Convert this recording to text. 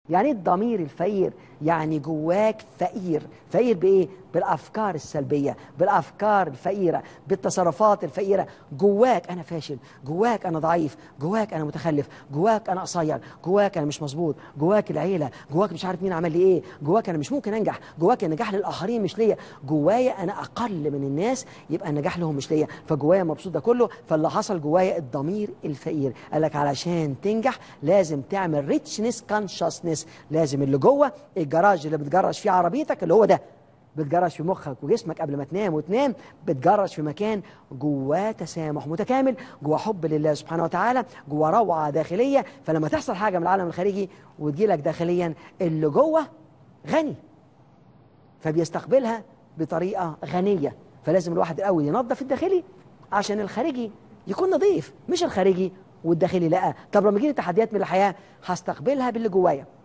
يعني ايه الضمير الفقير يعني جواك فقير فقير بايه بالافكار السلبيه بالافكار الفقيره بالتصرفات الفقيره جواك انا فاشل جواك انا ضعيف جواك انا متخلف جواك انا قصير جواك انا مش مظبوط جواك العيله جواك مش عارف مين عمل لي ايه جواك انا مش ممكن انجح جواك النجاح للاخرين مش ليا جوايا انا اقل من الناس يبقى النجاح لهم مش ليا فجوايا مبسوط ده كله فاللي حصل جوايا الضمير الفقير قال لك علشان تنجح لازم تعمل ريتشنس كونشسنس لازم اللي جوه الجراج اللي بتجرش فيه عربيتك اللي هو ده بتجرش في مخك وجسمك قبل ما تنام وتنام بتجرش في مكان جواه تسامح متكامل جواه حب لله سبحانه وتعالى جواه روعة داخلية فلما تحصل حاجة من العالم الخارجي وتجيلك داخليا اللي جوه غني فبيستقبلها بطريقة غنية فلازم الواحد الأول ينظف الداخلي عشان الخارجي يكون نظيف مش الخارجي والداخلي لا طب لما يجيلي تحديات من الحياة هستقبلها باللي جوايا